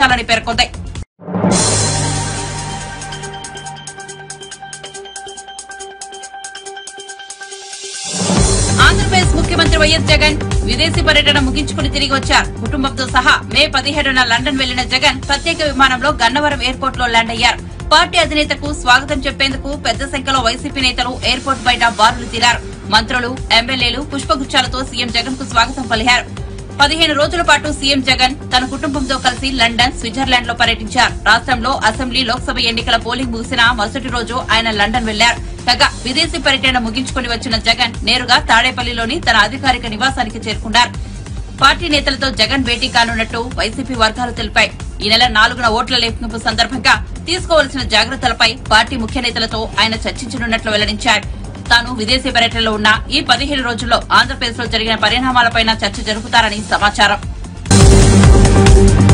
చేర్చాలని పేర్కొంది ఆంధ్రప్రదేశ్ ముఖ్యమంత్రి వైఎస్ జగన్ విదేశీ పర్యటన ముగించుకుని తిరిగి వచ్చారు కుటుంబంతో సహా మే పదిహేడున లండన్ వెళ్లిన జగన్ ప్రత్యేక విమానంలో గన్నవరం ఎయిర్పోర్ట్ లో ల్యాండ్ అయ్యారు పార్టీ అధినేతకు స్వాగతం చెప్పేందుకు పెద్ద సంఖ్యలో వైసీపీ నేతలు ఎయిర్పోర్ట్ బయట బారులు తీరారు మంత్రులు ఎమ్మెల్యేలు పుష్పగుచ్చాలతో సీఎం జగన్ కు స్వాగతం పలికారు పదిహేను రోజుల పాటు సీఎం జగన్ తన కుటుంబంతో కలిసి లండన్ స్విట్జర్లాండ్ లో పర్యటించారు రాష్ట్రంలో అసెంబ్లీ లోక్సభ ఎన్నికల పోలింగ్ ముగిసిన మరుసటి రోజు ఆయన లండన్ వెళ్లారు కాగా విదేశీ పర్యటన ముగించుకుని వచ్చిన జగన్ నేరుగా తాడేపల్లిలోని తన అధికారిక నివాసానికి చేరుకున్నారు పార్టీ నేతలతో జగన్ భేటీ కానున్నట్టు వైసీపీ వర్గాలు తెలిపాయి ఈ నెల నాలుగున ఓట్ల లెక్కింపు సందర్భంగా తీసుకోవాల్సిన జాగ్రత్తలపై పార్టీ ముఖ్య నేతలతో ఆయన చర్చించనున్నట్లు వెల్లడించారు తాను విదేశీ పర్యటనలో ఉన్న ఈ పదిహేను రోజుల్లో ఆంధ్రప్రదేశ్ లో జరిగిన పరిణామాలపై చర్చ జరుపుతారని సమాచారం